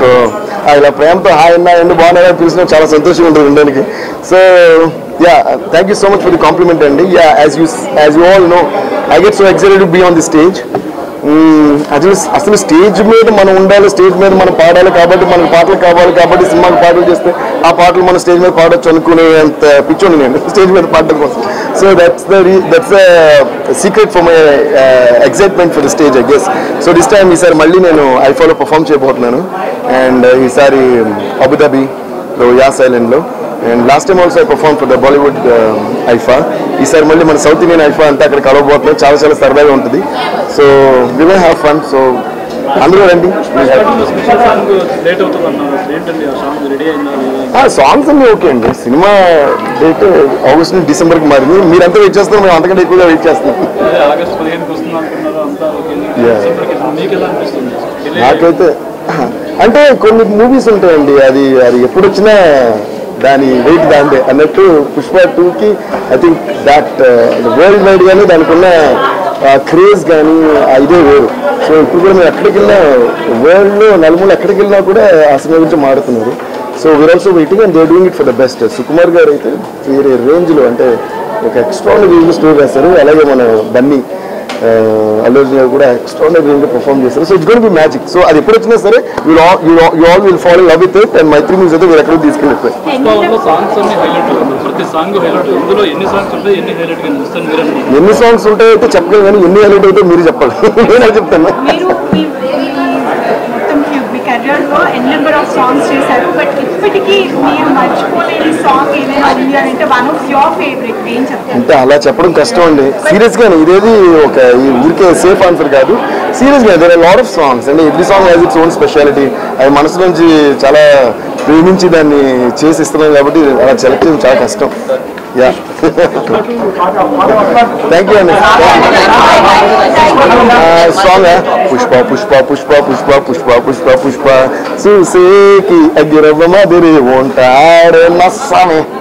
So ఇలా ప్రేమతో hi అన్న ఎండు బాగున్నారా పిలిచిన చాలా సంతోషంగా ఉంటుంది ఉండడానికి so ya thank you so much for the compliment అండి ya as you as you all know I get so excited to be on the stage అసలు అసలు స్టేజ్ మీద మనం ఉండాలి స్టేజ్ మీద మనం పాడాలి కాబట్టి మనకు పాటలు కావాలి కాబట్టి సినిమాకి పాటలు చేస్తే ఆ పాటలు మనం స్టేజ్ మీద పాడొచ్చు అనుకునే అంత పిచ్చోండి నేను స్టేజ్ మీద పాడడం కోసం so that's the that's the secret for my excitement for the stage I guess so this time ఈసారి మళ్ళీ నేను ఐఫాలో పర్ఫామ్ చేయబోతున్నాను అండ్ ఈసారి అబుదాబిలో యాస్ ఐలాండ్లో and last time also I perform for the Bollywood IIFA ఈసారి మళ్ళీ మన సౌత్ ఇండియన్ ఐఫా అంతా అక్కడ కలవబోతున్నాం చాలా చాలా సరదాగా ఉంటుంది so we may have fun so అందరూ రండి స్పెషల్ సాంగ్ లేట్ అవుతుంది అన్నారు అసలు ఏంటండి ఆ సాంగ్ రెడీ అయిందా లేదా సాంగ్స్ అన్నీ ఓకే అండి సినిమా డేట్ ఆగస్ట్ నుంచి డిసెంబర్కి మారింది మీరంతా వెయిట్ చేస్తున్నారు మేము అంతకంటే ఎక్కువగా వెయిట్ చేస్తున్నాం అదే ఆగస్ట్ పదిహేనుకి వస్తుంది అనుకున్నారు అంతా ఓకే Yeah. డిసెంబర్కి మీకు ఎలా అనిపిస్తుంది Delay నాకైతే అంటే కొన్ని మూవీస్ ఉంటాయండి అది అది ఎప్పుడు వచ్చినా దాని వెయిట్ దాందే అన్నట్టు పుష్ప టూకి I think that worldwide కానీ దానికి ఉన్న క్రేజ్ కానీ ఆ ఇదే వేరు సో ఇప్పుడు కూడా మేము ఎక్కడికి వెళ్ళినా వరల్డ్లో నలుమూల ఎక్కడికి వెళ్ళినా కూడా ఆ సినిమా గురించి మాడుతున్నారు so we're also waiting and they doing it for the best Sukumar garu అయితే వేరే రేంజ్లో అంటే ఒక ఎక్స్ట్రానరీ స్టోరీ రాస్తారు అలాగే మన బన్నీ అల్లు అర్జున్ గారు కూడా ఎక్స్ట్రాడనరీ గా పర్ఫామ్ చేస్తారు so it's gonna be magic so అది ఎప్పుడు వచ్చినా సరే you all will fall love with it and Mythri music అయితే మీరు ఎక్కడ తీసుకెళ్ళిపోయి పుష్పలో సాంగ్స్ అన్ని హైలైట్ ప్రతి సాంగ్ హైలైట్ అందులో ఎన్ని సాంగ్స్ ఉంటాయి ఎన్ని హైలైట్ గా నిలుస్తాను మీరు అనుకుంటున్నారు? ఎన్ని సాంగ్స్ ఉంటాయంటే చెప్పలేదు కానీ ఎన్ని హైలైట్ అయితే మీరు చెప్పాలి నేను చెప్తాను మీరు మీ మీ మొత్తం మీ- మీ కెరియర్లో ఎన్ నెంబర్ ఆఫ్ సాంగ్స్ చేశారు బట్ ఇప్పటికీ మీరు మర్చిపోలేని సాంగ్ ఏదైనా ఉంది అని అంటే వన్ ఆఫ్ యువర్ ఫేవరెట్ ఏం చెప్తారు అంటే అలా చెప్పడం కష్టం అండి సీరియస్ గానే ఇదేది ఒక ఈ ఊరికే సేఫ్ ఆన్సర్ కాదు సీరియస్ గా దేర్ లాట్ ఆఫ్ సాంగ్స్ అంటే every song has its own speciality అది మనసు నుంచి చాలా ప్రేమించి దాన్ని చేసి ఇస్తున్నాం కాబట్టి అలా సెలెక్ట్ చేయడం చాలా కష్టం యా థ్యాంక్ యూ అండి సాంగ్ పుష్ప పుష్ప పుష్ప పుష్ప పుష్ప పుష్ప పుష్ప చూసేకి అగ్గిరవ్వ మాదిరి ఉంటాడే మస్సామే